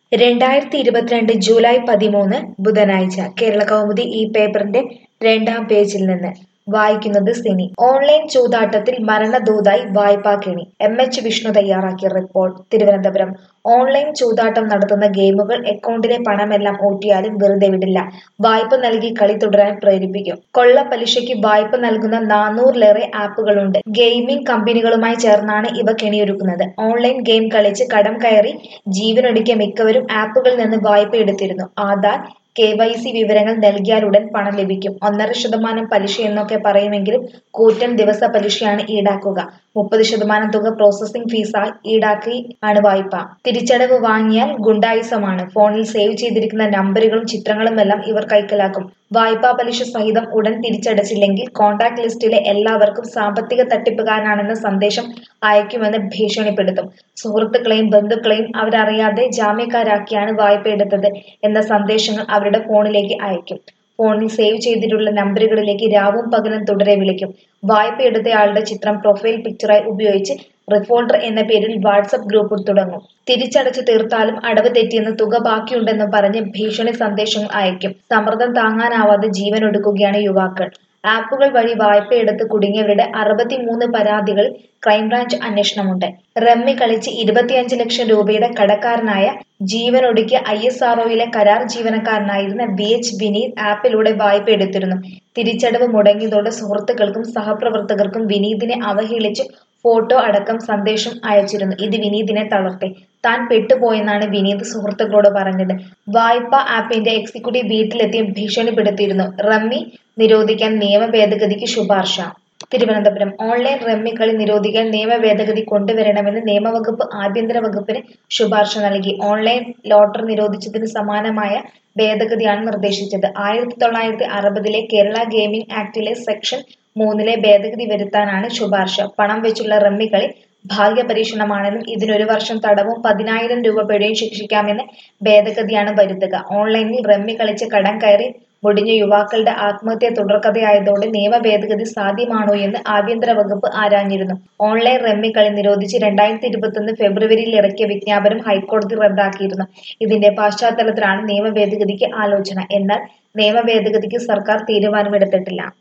രണ്ടായിരത്തി ഇരുപത്തിരണ്ട് ജൂലൈ പതിമൂന്ന് ബുധനാഴ്ച കേരള കൗമുദി ഈ പേപ്പറിന്റെ രണ്ടാം പേജിൽ നിന്ന് വായിക്കുന്നത് സിനി ഓൺലൈൻ ചൂതാട്ടത്തിൽ മരണദൂതായി വായ്പാ കെണി എം എച്ച് വിഷ്ണു തയ്യാറാക്കിയ റിപ്പോർട്ട് തിരുവനന്തപുരം ഓൺലൈൻ ചൂതാട്ടം നടത്തുന്ന ഗെയിമുകൾ അക്കൗണ്ടിലെ പണമെല്ലാം ഊറ്റിയാലും വെറുതെ വിടില്ല വായ്പ നൽകി കളി തുടരാൻ പ്രേരിപ്പിക്കും കൊള്ള പലിശയ്ക്ക് വായ്പ നൽകുന്ന നാനൂറിലേറെ ആപ്പുകളുണ്ട് ഗെയിമിംഗ് കമ്പനികളുമായി ചേർന്നാണ് ഇവ കെണിയൊരുക്കുന്നത് ഓൺലൈൻ ഗെയിം കളിച്ച് കടം കയറി ജീവനൊടുക്കിയ മിക്കവരും ആപ്പുകളിൽ നിന്ന് വായ്പ എടുത്തിരുന്നു ആധാർ കെ വൈ സി വിവരങ്ങൾ നൽകിയാലുടൻ പണം ലഭിക്കും ഒന്നര ശതമാനം പലിശ എന്നൊക്കെ പറയുമെങ്കിലും കൂറ്റൻ ദിവസ പലിശയാണ് ഈടാക്കുക മുപ്പത് ശതമാനം തുക പ്രോസസ്സിംഗ് ഫീസായി ഈടാക്കി ആണ് വായ്പ തിരിച്ചടവ് വാങ്ങിയാൽ ഗുണ്ടായിസമാണ് ഫോണിൽ സേവ് ചെയ്തിരിക്കുന്ന നമ്പറുകളും ചിത്രങ്ങളും എല്ലാം ഇവർ കൈക്കലാക്കും വായ്പാ പലിശ സഹിതം ഉടൻ തിരിച്ചടച്ചില്ലെങ്കിൽ കോൺടാക്ട് ലിസ്റ്റിലെ എല്ലാവർക്കും സാമ്പത്തിക തട്ടിപ്പുകാരനാണെന്ന സന്ദേശം അയക്കുമെന്ന് ഭീഷണിപ്പെടുത്തും സുഹൃത്തുക്കളെയും ബന്ധുക്കളെയും അവരറിയാതെ ജാമ്യക്കാരാക്കിയാണ് വായ്പ എടുത്തത് എന്ന സന്ദേശങ്ങൾ അവരുടെ ഫോണിലേക്ക് അയക്കും ഫോണിൽ സേവ് ചെയ്തിട്ടുള്ള നമ്പറുകളിലേക്ക് രാവും പകലും തുടരെ വിളിക്കും വായ്പ എടുത്തയാളുടെ ചിത്രം പ്രൊഫൈൽ പിക്ചറായി ഉപയോഗിച്ച് റിഫോൾഡർ എന്ന പേരിൽ വാട്സപ്പ് ഗ്രൂപ്പ് തുടങ്ങും തിരിച്ചടച്ചു തീർത്താലും അടവ് തെറ്റിയെന്ന് തുക ബാക്കിയുണ്ടെന്ന് പറഞ്ഞ് ഭീഷണി സന്ദേശങ്ങൾ അയക്കും സമ്മർദ്ദം താങ്ങാനാവാതെ ജീവൻ ഒടുക്കുകയാണ് യുവാക്കൾ ആപ്പുകൾ വഴി വായ്പ എടുത്ത് കുടുങ്ങിയവരുടെ അറുപത്തിമൂന്ന് പരാതികൾ ക്രൈംബ്രാഞ്ച് അന്വേഷണമുണ്ട് റമ്മി കളിച്ച് ഇരുപത്തിയഞ്ച് ലക്ഷം രൂപയുടെ കടക്കാരനായ ജീവനൊടുക്കിയ ഐ എസ് ആർഒയിലെ കരാർ ജീവനക്കാരനായിരുന്ന വി എച്ച് വിനീത് ആപ്പിലൂടെ വായ്പ എടുത്തിരുന്നു തിരിച്ചടവ് മുടങ്ങിയതോടെ സുഹൃത്തുക്കൾക്കും സഹപ്രവർത്തകർക്കും വിനീതിനെ അവഹേളിച്ച് ഫോട്ടോ അടക്കം സന്ദേശം അയച്ചിരുന്നു ഇത് വിനീതിനെ തളർത്തി താൻ പെട്ടുപോയെന്നാണ് വിനീത് സുഹൃത്തുക്കളോട് പറഞ്ഞത് വായ്പ ആപ്പിന്റെ എക്സിക്യൂട്ടീവ് വീട്ടിലെത്തി ഭീഷണിപ്പെടുത്തിയിരുന്നു റമ്മി നിരോധിക്കാൻ നിയമ ഭേദഗതിക്ക് ശുപാർശ തിരുവനന്തപുരം ഓൺലൈൻ റമ്മി കളി നിരോധിക്കാൻ നിയമ ഭേദഗതി കൊണ്ടുവരണമെന്ന് നിയമവകുപ്പ് ആഭ്യന്തര വകുപ്പിന് ശുപാർശ നൽകി ഓൺലൈൻ ലോട്ടറി നിരോധിച്ചതിന് സമാനമായ ഭേദഗതിയാണ് നിർദ്ദേശിച്ചത് ആയിരത്തി തൊള്ളായിരത്തി അറുപതിലെ കേരള ഗെയിമിംഗ് ആക്ടിലെ സെക്ഷൻ മൂന്നിലെ ഭേദഗതി വരുത്താനാണ് ശുപാർശ പണം വെച്ചുള്ള റമ്മി കളി ഭാഗ്യ പരീക്ഷണമാണെന്നും ഇതിനൊരു വർഷം തടവും പതിനായിരം രൂപ പിഴയും ശിക്ഷിക്കാമെന്ന് ഭേദഗതിയാണ് വരുത്തുക ഓൺലൈനിൽ റമ്മി കളിച്ച് കടം കയറി മുടിഞ്ഞ യുവാക്കളുടെ ആത്മഹത്യ തുടർക്കഥയായതോടെ നിയമ ഭേദഗതി സാധ്യമാണോ എന്ന് ആഭ്യന്തര വകുപ്പ് ആരാഞ്ഞിരുന്നു ഓൺലൈൻ റമ്മി കളി നിരോധിച്ച് രണ്ടായിരത്തി ഇരുപത്തൊന്ന് ഫെബ്രുവരിയിൽ ഇറക്കിയ വിജ്ഞാപനം ഹൈക്കോടതി റദ്ദാക്കിയിരുന്നു ഇതിന്റെ പശ്ചാത്തലത്തിലാണ് നിയമ ഭേദഗതിക്ക് ആലോചന എന്നാൽ നിയമ ഭേദഗതിക്ക് സർക്കാർ തീരുമാനമെടുത്തിട്ടില്ല